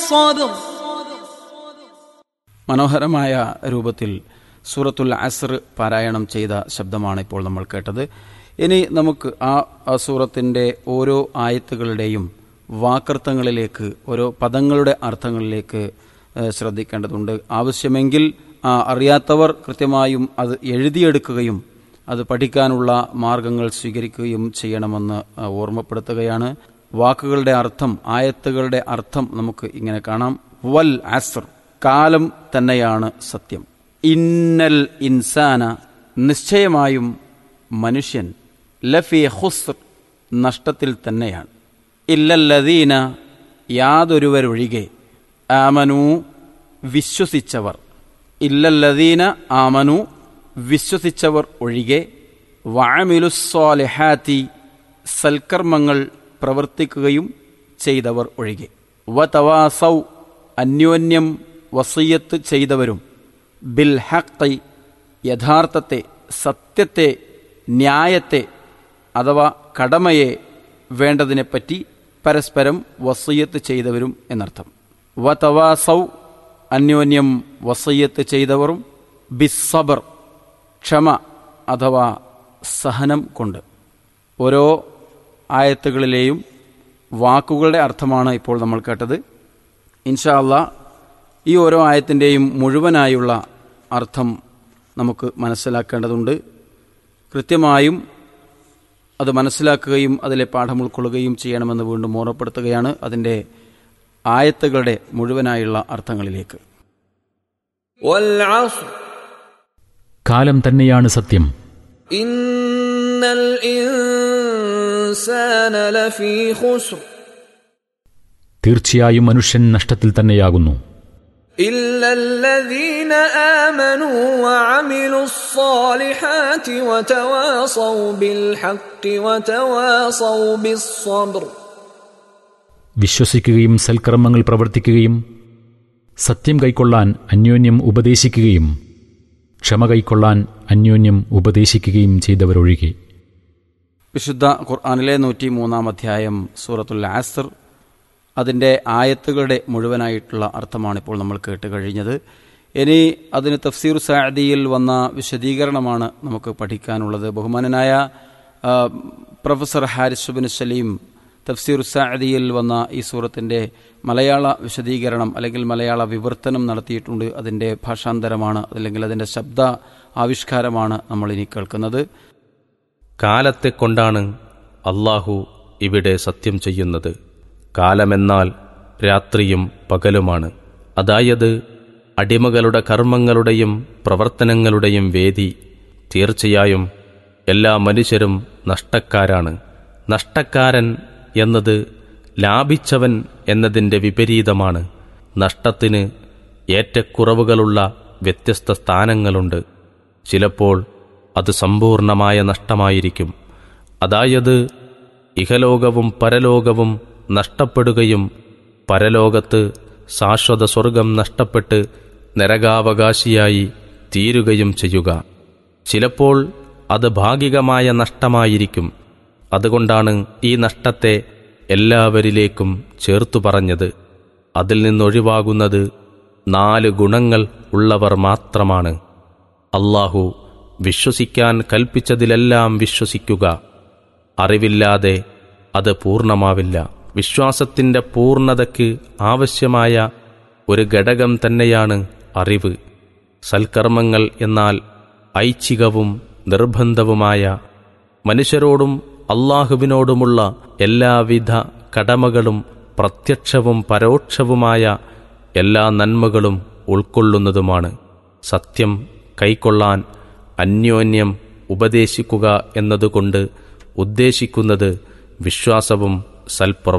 الصبر മനോഹരമായ രൂപത്തിൽ സൂറത്തുൽ അസ്ർ പാരായണം ചെയ്ത ശബ്ദമാണ് ഇപ്പോൾ നമ്മൾ കേട്ടത് ഇനി നമുക്ക് ആ ആ സൂറത്തിൻ്റെ ഓരോ ആയത്തുകളുടെയും വാക്കർത്ഥങ്ങളിലേക്ക് ഓരോ പദങ്ങളുടെ അർത്ഥങ്ങളിലേക്ക് ഏഹ്, ശ്രദ്ധിക്കേണ്ടതുണ്ട് ആവശ്യമെങ്കിൽ ആ, അറിയാത്തവർ കൃത്യമായും അത് എഴുതിയെടുക്കുകയും അത് പഠിക്കാനുള്ള മാർഗങ്ങൾ സ്വീകരിക്കുകയും ചെയ്യണമെന്ന് ആ, ഓർമ്മപ്പെടുത്തുകയാണ് വാക്കുകളുടെ അർത്ഥം ആയത്തുകളുടെ അർത്ഥം നമുക്ക് ഇങ്ങനെ കാണാം വൽ അസ്ർ കാലം തന്നെയാണ് സത്യം ഇന്നൽ ഇൻസാന നിശ്ചയമായും മനുഷ്യൻ ലഫി ഹുസ്ർ നഷ്ടത്തിൽ തന്നെയാണ് ഇല്ലല്ലദീന യാതൊരുവരൊഴികെ ആമനു വിശ്വസിച്ചവർ ഇല്ലല്ലദീന ആമനു വിശ്വസിച്ചവർ ഒഴികെ വാമിലുസ്വാലിഹാത്തി സൽക്കർമ്മങ്ങൾ പ്രവർത്തിക്കുകയും ചെയ്തവർ ഒഴികെ വതവാസൗ അന്യോന്യം വസയ്യത്ത് ചെയ്തവരും ബിൽ ഹക്കൈ യഥാർത്ഥത്തെ സത്യത്തെ ന്യായത്തെ അഥവാ കടമയെ വേണ്ടതിനെപ്പറ്റി പരസ്പരം വസയ്യത്ത് ചെയ്തവരും എന്നർത്ഥം വതവാസൗ അന്യോന്യം വസയ്യത്ത് ചെയ്തവരും ബിസ്സബർ ക്ഷമ അഥവാ സഹനം കൊണ്ട് ഓരോ ആയത്തുകളിലെയും വാക്കുകളുടെ അർത്ഥമാണ് ഇപ്പോൾ നമ്മൾ കേട്ടത് ഇൻഷാ അള്ളാ ഈ ഓരോ ആയത്തിൻ്റെയും മുഴുവനായുള്ള അർത്ഥം നമുക്ക് മനസ്സിലാക്കേണ്ടതുണ്ട് കൃത്യമായും അത് മനസ്സിലാക്കുകയും അതിലെ പാഠം ഉൾക്കൊള്ളുകയും ചെയ്യണമെന്ന് വീണ്ടും ഓർമ്മപ്പെടുത്തുകയാണ് അതിൻ്റെ ആയത്തുകളുടെ മുഴുവനായുള്ള അർത്ഥങ്ങളിലേക്ക് والعصر കാലം തന്നെയാണ് സത്യം إن الإنسان لفي خسر തീർച്ചയായും മനുഷ്യൻ നഷ്ടത്തിൽ തന്നെയാകുന്നു إلا الذين آمنوا وعملوا الصالحات وتواصوا بالحق وتواصوا بالصبر വിശ്വസിക്കുകയും സൽക്കർമ്മങ്ങൾ പ്രവർത്തിക്കുകയും സത്യം കൈക്കൊള്ളാൻ അന്യോന്യം ഉപദേശിക്കുകയും ക്ഷമ കൈക്കൊള്ളാൻ അന്യോന്യം ഉപദേശിക്കുകയും ചെയ്തവരൊഴികെ വിശുദ്ധ ഖുർആാനിലെ നൂറ്റി മൂന്നാം അധ്യായം സൂറത്തുൽ ആസർ അതിൻ്റെ ആയത്തുകളുടെ മുഴുവനായിട്ടുള്ള അർത്ഥമാണ് ഇപ്പോൾ നമ്മൾ കേട്ട് കഴിഞ്ഞത് ഇനി അതിന് തഫ്സീർ സാദിയിൽ വന്ന വിശദീകരണമാണ് നമുക്ക് പഠിക്കാനുള്ളത് ബഹുമാനനായ ആ, പ്രൊഫസർ ഹാരിസ് ബിൻ സലീം തഫ്സീർ സാദിയിൽ വന്ന ഈ സൂറത്തിൻ്റെ മലയാള വിശദീകരണം അല്ലെങ്കിൽ മലയാള വിവർത്തനം നടത്തിയിട്ടുണ്ട് അതിൻ്റെ ഭാഷാന്തരമാണ് അല്ലെങ്കിൽ അതിൻ്റെ ശബ്ദ ആവിഷ്കാരമാണ് നമ്മൾ ഇനി കേൾക്കുന്നത് കാലത്തെ കൊണ്ടാണ് അള്ളാഹു ഇവിടെ സത്യം ചെയ്യുന്നത് കാലമെന്നാൽ രാത്രിയും പകലുമാണ് അതായത് അടിമകളുടെ കർമ്മങ്ങളുടെയും പ്രവർത്തനങ്ങളുടെയും വേദി തീർച്ചയായും എല്ലാ മനുഷ്യരും നഷ്ടക്കാരാണ് നഷ്ടക്കാരൻ എന്നത് ലാഭിച്ചവൻ എന്നതിൻ്റെ വിപരീതമാണ് നഷ്ടത്തിന് ഏറ്റക്കുറവുകളുള്ള വ്യത്യസ്ത സ്ഥാനങ്ങളുണ്ട് ചിലപ്പോൾ അത് സമ്പൂർണമായ നഷ്ടമായിരിക്കും അതായത് ഇഹലോകവും പരലോകവും നഷ്ടപ്പെടുകയും പരലോകത്ത് ശാശ്വത സ്വർഗം നഷ്ടപ്പെട്ട് നരകാവകാശിയായി തീരുകയും ചെയ്യുക ചിലപ്പോൾ അത് ഭാഗികമായ നഷ്ടമായിരിക്കും അതുകൊണ്ടാണ് ഈ നഷ്ടത്തെ എല്ലാവരിലേക്കും ചേർത്തു പറഞ്ഞത് അതിൽ നിന്നൊഴിവാകുന്നത് നാല് ഗുണങ്ങൾ ഉള്ളവർ മാത്രമാണ് അള്ളാഹു വിശ്വസിക്കാൻ കൽപ്പിച്ചതിലെല്ലാം വിശ്വസിക്കുക അറിവില്ലാതെ അത് പൂർണ്ണമാവില്ല വിശ്വാസത്തിന്റെ പൂർണ്ണതയ്ക്ക് ആവശ്യമായ ഒരു ഘടകം തന്നെയാണ് അറിവ് സൽക്കർമ്മങ്ങൾ എന്നാൽ ഐച്ഛികവും നിർബന്ധവുമായ മനുഷ്യരോടും അള്ളാഹുവിനോടുമുള്ള എല്ലാവിധ കടമകളും പ്രത്യക്ഷവും പരോക്ഷവുമായ എല്ലാ നന്മകളും ഉൾക്കൊള്ളുന്നതുമാണ് സത്യം കൈക്കൊള്ളാൻ അന്യോന്യം ഉപദേശിക്കുക എന്നതുകൊണ്ട് ഉദ്ദേശിക്കുന്നത് വിശ്വാസവും സൽപ്രവ